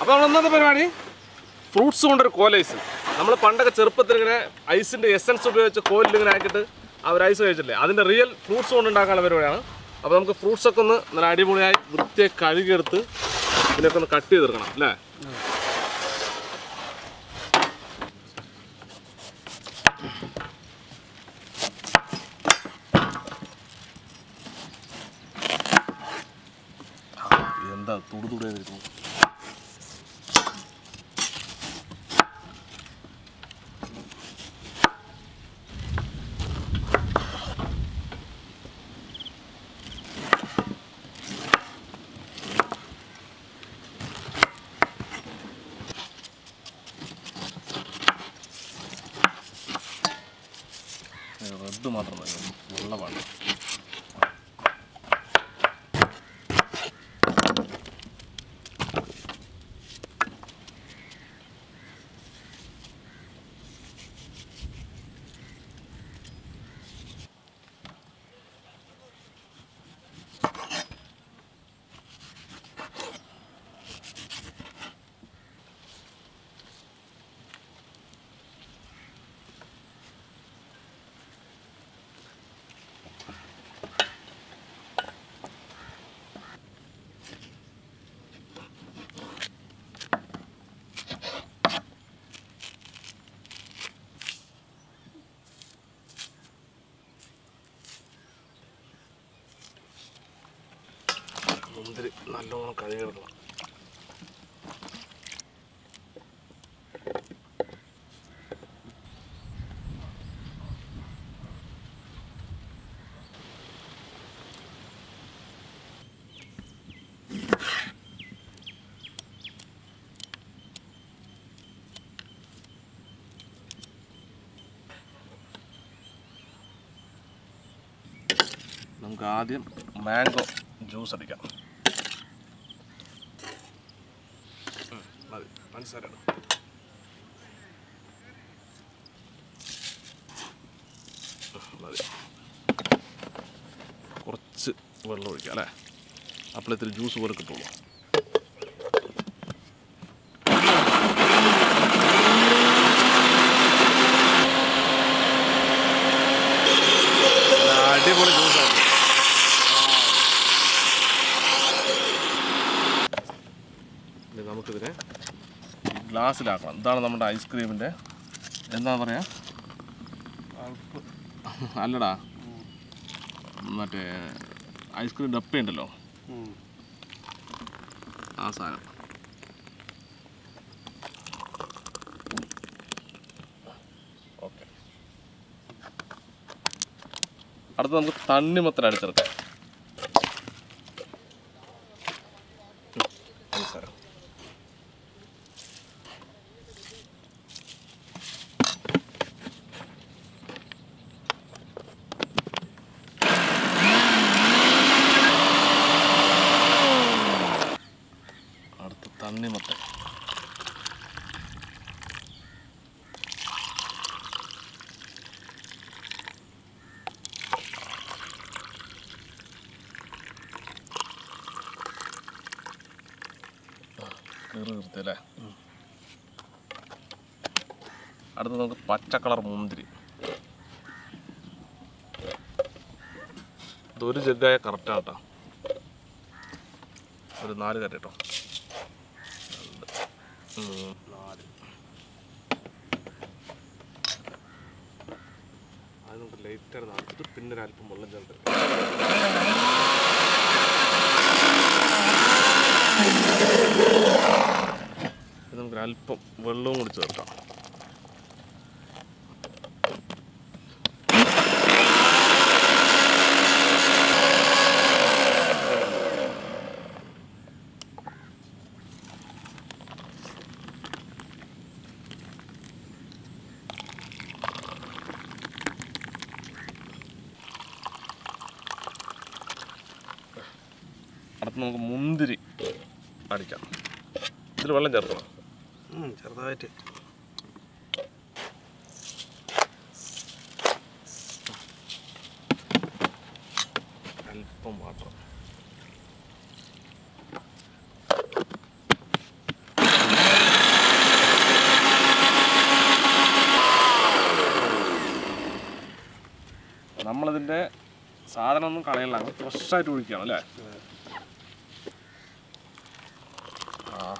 അപ്പോൾ നമ്മൾ ഇന്നത്തെ പരിപാടി ഫ്രൂട്ട്സ് കൊണ്ടൊരു കോലൈസ് നമ്മൾ പണ്ടൊക്കെ ചെറുപ്പത്തിൽ ഇങ്ങനെ ഐസിൻ്റെ എസൻസ് ഉപയോഗിച്ച് കോലിൽ ഇങ്ങനെ ആക്കിയിട്ട് ആ ഒരു ഐസ് കഴിച്ചില്ലേ അതിൻ്റെ റിയൽ ഫ്രൂട്ട്സ് കൊണ്ട് ഉണ്ടാക്കാനുള്ള പരിപാടിയാണ് അപ്പോൾ നമുക്ക് ഫ്രൂട്ട്സ് ഒക്കെ ഒന്ന് നല്ല അടിപൊളിയായി വൃത്തിയായി കഴുകിയെടുത്ത് ഇതിനൊക്കെ ഒന്ന് കട്ട് ചെയ്തെടുക്കണം അല്ലേ എന്താ തുടു തുടിയായിരിക്കും റെഡ് മാത്രം മതി വെള്ള പാടില്ല മുന്തിരി നല്ലോണം കഴുകിയെടുക്കണം നമുക്ക് ആദ്യം മാംഗോ ജ്യൂസ് അടിക്കാം ഉം, മതി പഞ്ചസാര ഇടും. ഉം, മതി കുറച്ച് വെള്ളം ഒഴിക്കാം അല്ലേ അപ്പോൾ ഇത്തിരി ജ്യൂസ് പോലെ കിട്ടുള്ളൂ നല്ല അടിപൊളി ജ്യൂസാണ് ഇനി നമുക്കിതിനെ ഈ ഗ്ലാസ്സിലാക്കണം ഇതാണ് നമ്മുടെ ഐസ്ക്രീമിൻ്റെ എന്താ പറയാ അല്ലടാ മറ്റേ ഐസ്ക്രീം ഡപ്പയുണ്ടല്ലോ ആ സാധനം ഓക്കെ അടുത്ത് നമുക്ക് തണ്ണിമത്തൻ അടിച്ചെടുക്കാം ഉം, പഞ്ചസാര അടുത്ത തണ്ണിമത്തൻ കീറി നിർത്തി അല്ലേ അടുത്ത നമുക്ക് പച്ച കളർ മുന്തിരി ഇതൊരു ജഗ്ഗായ കറക്റ്റാണ് കേട്ടോ ഒരു നാല് കര കേട്ടോ രണ്ട് മൂന്ന് നാല് അത് നമുക്ക് ലൈറ്റായിട്ട് നടത്തിട്ട് പിന്നെ ഒരു അല്പം വെള്ളം ചേർത്ത് ഇത് നമുക്ക് അല്പം വെള്ളവും കൂടി ചേർക്കാം അടുത്ത് നമുക്ക് മുന്തിരി അടിക്കാം ഇതിൽ വെള്ളം ചേർക്കണം ചെറുതായിട്ട് അല്പം വാട്ടർ നമ്മളിതിൻ്റെ സാധനം ഒന്നും കളയല്ല അങ്ങ് ഫ്രഷായിട്ട് ഒഴിക്കുകയാണ് അല്ലേ ആ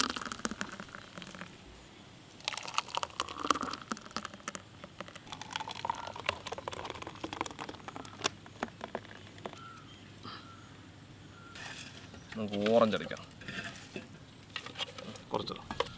നമുക്ക് ഓറഞ്ച് അടിക്കാം കുറച്ച്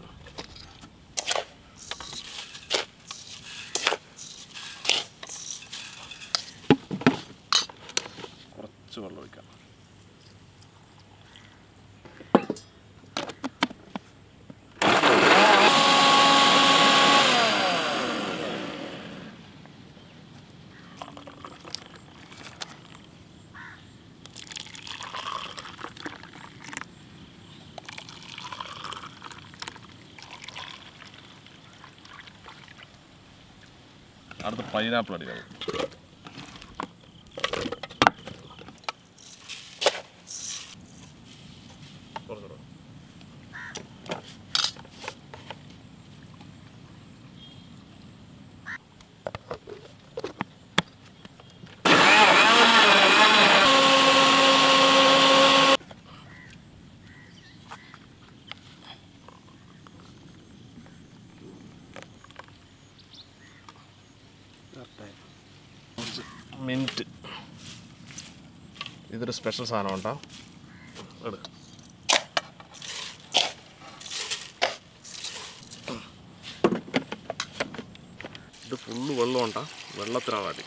കുറച്ച് വെള്ളം ഒഴിക്കാം അടുത്ത് പൈനാപ്പിൾ അടിക്കാം കുറച്ചുകൂടെ മിൻറ്റ് ഇതൊരു സ്പെഷ്യൽ സാധനം ഉണ്ടോ എടു ഇത് ഫുള്ള് വെള്ളം ഉണ്ടാ വെള്ളത്തിനാണ് വേണ്ടി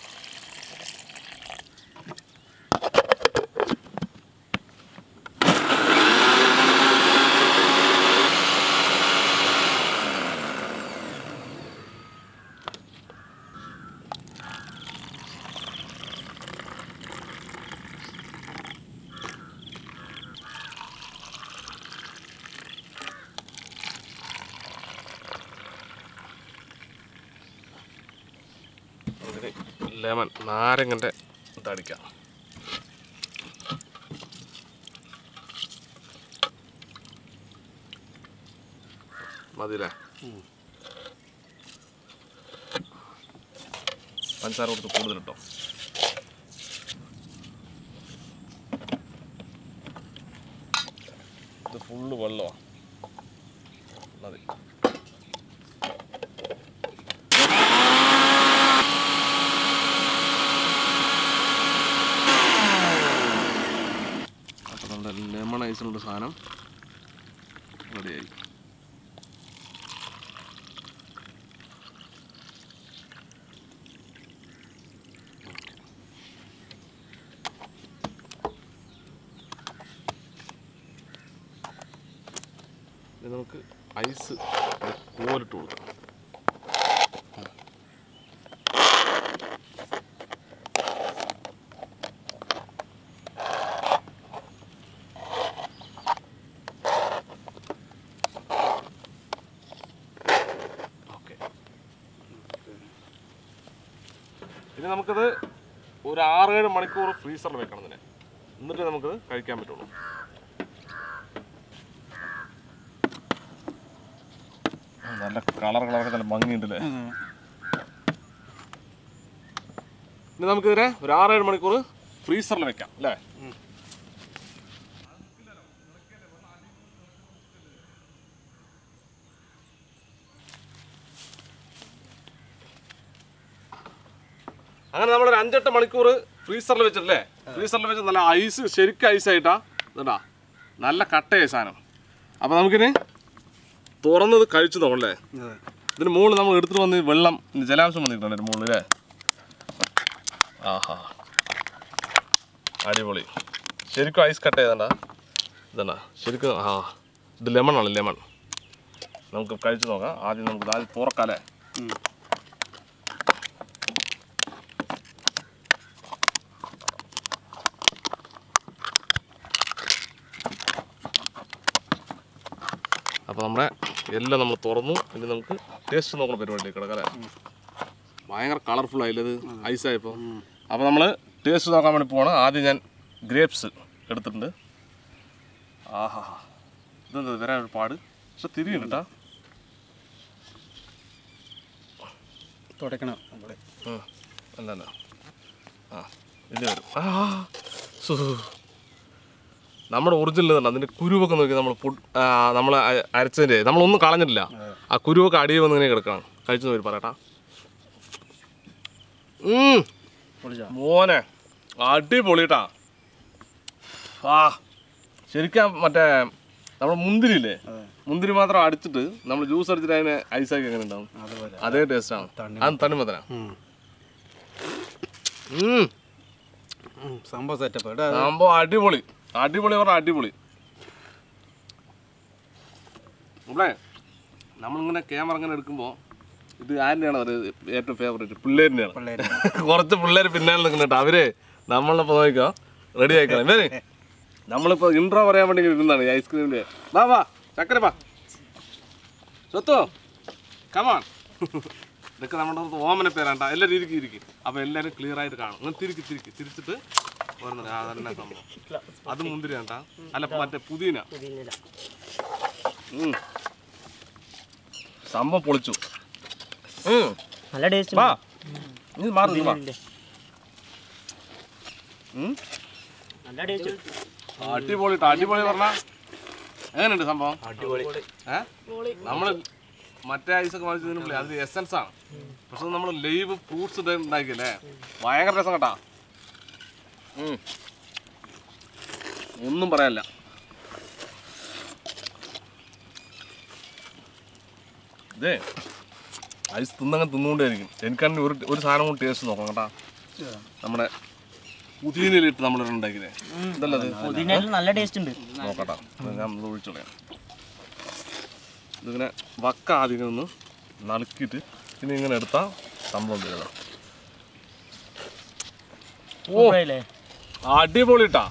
അതിന് ലെമൺ നാരങ്ങൻ്റെ ഇതടിക്കാം മതില്ലേ പഞ്ചസാര കൊടുത്ത് കൂടുതൽ ഇട്ടോ ഇത് ഫുള്ള് വെള്ളമാണ് മതി അപ്പോൾ നമ്മുടെ ലെമൺ ഐസിനുള്ള സാധനം റെഡിയായി ഇനി നമുക്ക് ഐസ് കോലിട്ട് കൊടുക്കാം ഓക്കെ ഇനി നമുക്കത് ഒരു ആറേഴ് മണിക്കൂർ ഫ്രീസറിൽ വെക്കണം ഇതിനെ എന്നിട്ട് നമുക്കത് കഴിക്കാൻ പറ്റുള്ളൂ ആ, നല്ല കളർ കളറൊക്കെ നല്ല ഭംഗിയുണ്ടല്ലേ ഇനി നമുക്കിതിനെ ഒരു ആറേഴ് മണിക്കൂർ ഫ്രീസറിൽ വെക്കാം അല്ലേ അങ്ങനെ നമ്മളൊരു അഞ്ചെട്ട് മണിക്കൂർ ഫ്രീസറിൽ വെച്ചിട്ടല്ലേ ഫ്രീസറിൽ വെച്ച് നല്ല ഐസ് ശരിക്കും ഐസായിട്ടാ ഇതാ നല്ല കട്ടയായ സാധനം അപ്പോൾ നമുക്കിനി തുറന്നത് കഴിച്ചു നോക്കല്ലേ ഇതിന് മുകളിൽ നമ്മൾ എടുത്തിട്ട് വന്ന് വെള്ളം ഇനി ജലാംശം വന്നിട്ടുണ്ട് ഇതിന് മുകളിൽ അല്ലേ ആഹാ അടിപൊളി ശരിക്കും ഐസ് കട്ട് ചെയ്തണ്ട ഇതണ്ട ശരിക്കും ആ ഇത് ലെമൺ ആണ് ലെമൺ നമുക്ക് കഴിച്ചു നോക്കാം ആദ്യം നമുക്ക് ആദ്യം തുറക്കാം അല്ലേ അപ്പോൾ നമ്മുടെ എല്ലാം നമ്മൾ തുറന്നു ഇനി നമുക്ക് ടേസ്റ്റ് നോക്കുന്ന പരിപാടിയിലേക്ക് കിടക്കാം അല്ലേ ഭയങ്കര കളർഫുൾ ആയില്ലേ ഇത് ഐസായപ്പോൾ അപ്പോൾ നമ്മൾ ടേസ്റ്റ് നോക്കാൻ വേണ്ടി പോവാണ് ആദ്യം ഞാൻ ഗ്രേപ്സ് എടുത്തിട്ടുണ്ട് ആഹാ ഇതെന്താ വരാൻ ഒരു പാട് പക്ഷെ തിരിയുണ്ട് കേട്ടാ തുടയ്ക്കണം നമ്മള് അല്ല അല്ല ആ ഇത് വരും ആ സു നമ്മുടെ ഒറിജിനൽ തന്നെ അതിൻ്റെ കുരുവൊക്കെ നോക്കി നമ്മൾ പൊട് നമ്മൾ അരച്ചതിൻ്റെ നമ്മളൊന്നും കളഞ്ഞിട്ടില്ല ആ കുരുവൊക്കെ അടിയിൽ വന്ന് ഇങ്ങനെ കിടക്കണം കഴിച്ചു നോക്കി പറയട്ടാ ഉം. പൊളിച്ചാ മോനെ അടിപൊളിട്ടാ ആ ശരിക്കും മറ്റേ നമ്മുടെ മുന്തിരി ഇല്ലേ അതെ മുന്തിരി മാത്രം അടിച്ചിട്ട് നമ്മൾ ജ്യൂസ് അടിച്ചിട്ട് അതിനെ ഐസാക്കി എങ്ങനെ ഉണ്ടാവും അതുപോലെ അതേ ടേസ്റ്റാണ് തണ്ണി അത് തണ്ണിമത്തന ഉം. ഉം ഉം, സംഭവം സെറ്റപ്പ് എടാ അത് സംഭവം അടിപൊളി അടിപൊളി പറഞ്ഞാൽ അടിപൊളി ഇവിടെ നമ്മളിങ്ങനെ ക്യാമറ ഇങ്ങനെ എടുക്കുമ്പോൾ ഇത് ആരുടെയാണ് അത് ഏറ്റവും ഫേവറേറ്റ് പിള്ളേരിൻ്റെയാണ് പിള്ളേര് കുറച്ച് പിള്ളേർ പിന്നാലെ നിൽക്കുന്നുണ്ട് അവര് നമ്മളിപ്പോൾ നോക്കിക്കോ റെഡി ആയിക്കണം വരെ നമ്മളിപ്പോൾ ഇൻട്രോ പറയാൻ വേണ്ടി ഇങ്ങനെ ഇരുന്നാണ് ഈ ഐസ്ക്രീമിൻ്റെ വാ വാ ചക്കര വാ സ്വത്തോ കമാൺ ഇതൊക്കെ നമ്മുടെ അടുത്ത് ഓമന പേരാണ്ട എല്ലാവരും ഇരിക്കും ഇരിക്കും അപ്പോൾ എല്ലാവരും ക്ലിയർ ആയിട്ട് കാണും നിങ്ങൾ തിരിക്കി തിരിക്കി തിരിച്ചിട്ട് ഓരോന്ന് ആ തന്നെ സംഭവം അത് മുന്തിരി വേണ്ട അല്ല മറ്റേ പുതിന ഉം. സംഭവം പൊളിച്ചു ഉം. നല്ല ടേസ്റ്റ് വാ നീ മാറി വാ ഉം. നല്ല ടേസ്റ്റ് അടിപൊളി ട്ടോ. അടിപൊളി പറഞ്ഞ എങ്ങനെയുണ്ട് സംഭവം അടിപൊളി ഏ നമ്മള് മറ്റേ ഐസൊക്കെ വാങ്ങിച്ചതിന് മുമ്പേ അതിന് എസൻസ് ആണ് പക്ഷെ നമ്മൾ ലൈവ് ഫ്രൂട്ട്സ് ഇത് ഉണ്ടാക്കിയല്ലേ ഭയങ്കര രസം കേട്ടാ ഉം. ഒന്നും പറയാനില്ല ഇതേ ഐസ് തിന്നങ്ങനെ തിന്നുകൊണ്ടേയിരിക്കും എനിക്കാണെങ്കിൽ ഒരു ഒരു സാധനം കൊണ്ട് ടേസ്റ്റ് നോക്കാം കേട്ടാ നമ്മുടെ പുതിയനിലിട്ട് നമ്മൾ ഉണ്ടാക്കിയതേ ഇതല്ലേ അത് പുതിനയിൽ നല്ല ടേസ്റ്റ് ഉണ്ട് നോക്കട്ടെ ഞാൻ ഒന്ന് ഒഴിച്ചോളയാം ഇതിങ്ങനെ വക്ക ആദ്യം ഒന്ന് നളുക്കിയിട്ട് പിന്നെ ഇങ്ങനെ എടുത്താൽ സംഭവം തരുന്നത് ഓ സൂപ്പറായില്ലേ അടിപൊളിട്ടാ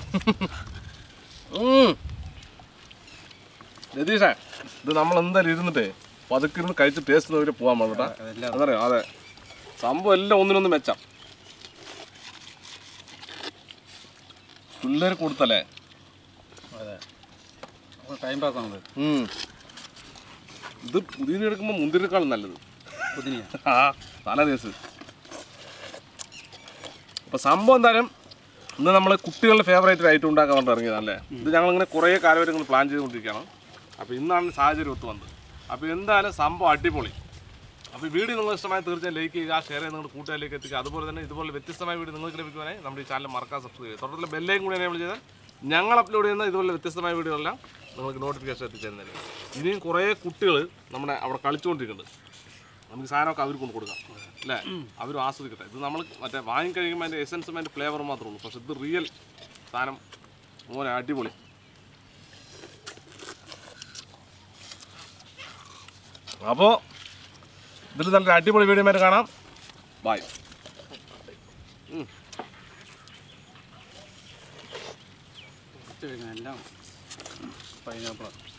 രതീഷേ ഇത് നമ്മൾ എന്തായാലും ഇരുന്നിട്ടേ പതുക്കെ ഇരുന്ന് കഴിച്ച് ടേസ്റ്റ് നോക്കിയിട്ട് പോകാൻ പാടിട്ടാ അതെല്ലാം അതറിയോ അതെ സംഭവം എല്ലാം ഒന്നിനൊന്ന് മെച്ചം പിള്ളേർ കൊടുത്തല്ലേ അതെ ടൈം പാസ് ആണത് ഉം. ഇത് പുതിയ എടുക്കുമ്പോൾ മുന്തിരിനേക്കാളും നല്ലത് പുതിനിയ ആ നല്ല ടേസ്റ്റ് അപ്പോൾ സംഭവം എന്തായാലും ഇന്ന് നമ്മൾ കുട്ടികളുടെ ഫേവറേറ്റ് ഐറ്റം ഉണ്ടാക്കാൻ വേണ്ടി ഇറങ്ങിയതല്ലേ ഇത് ഞങ്ങളിങ്ങനെ കുറേ കാലമായിട്ട് ഇങ്ങനെ പ്ലാൻ ചെയ്തുകൊണ്ടിരിക്കുകയാണ് അപ്പോൾ ഇന്നാണ് സാഹചര്യം ഒത്തു വന്നത് അപ്പോൾ എന്തായാലും സംഭവം അടിപൊളി അപ്പോൾ ഈ വീഡിയോ നിങ്ങൾ ഇഷ്ടമായി തീർച്ചയായും ലൈക്ക് ചെയ്യുക ഷെയർ ചെയ്ത് നിങ്ങളുടെ കൂട്ടുകാരിലേക്ക് എത്തിക്കുക അതുപോലെ തന്നെ ഇതുപോലെ വ്യത്യസ്തമായ വീഡിയോ നിങ്ങൾക്ക് ലഭിക്കുവാനായി നമ്മുടെ ഈ ചാനൽ മറക്കാൻ സബ്സ്ക്രൈബ് ചെയ്യുക തുടർന്നുള്ള ബെല്ലൈയും കൂടി എനേബിൾ ചെയ്താൽ ഞങ്ങൾ അപ്ലോഡ് ചെയ്യുന്ന ഇതുപോലെ വ്യത്യസ്തമായ വീഡിയോ എല്ലാം നിങ്ങൾക്ക് നോട്ടിഫിക്കേഷൻ എത്തിച്ചേരുന്നതായിരിക്കും ഇനിയും കുറേ കുട്ടികൾ നമ്മുടെ അവിടെ കളിച്ചുകൊണ്ടിരിക്കുന്നുണ്ട് നമുക്ക് സാധനമൊക്കെ അവർക്ക് കൊണ്ട് കൊടുക്കാം അല്ലേ അവരും ആസ്വദിക്കട്ടെ ഇത് നമ്മൾ മറ്റേ വാങ്ങി കഴിയുമ്പോൾ അതിൻ്റെ എസൻസും അതിൻ്റെ ഫ്ലേവറും മാത്രമേ ഉള്ളൂ പക്ഷെ ഇത് റിയൽ സാധനം മോനെ അടിപൊളി അപ്പോൾ ഇതിൽ നല്ല അടിപൊളി വീഡിയോ ആയിട്ട് കാണാം ബൈ എല്ലാം പൈനാപ്പിളാണ്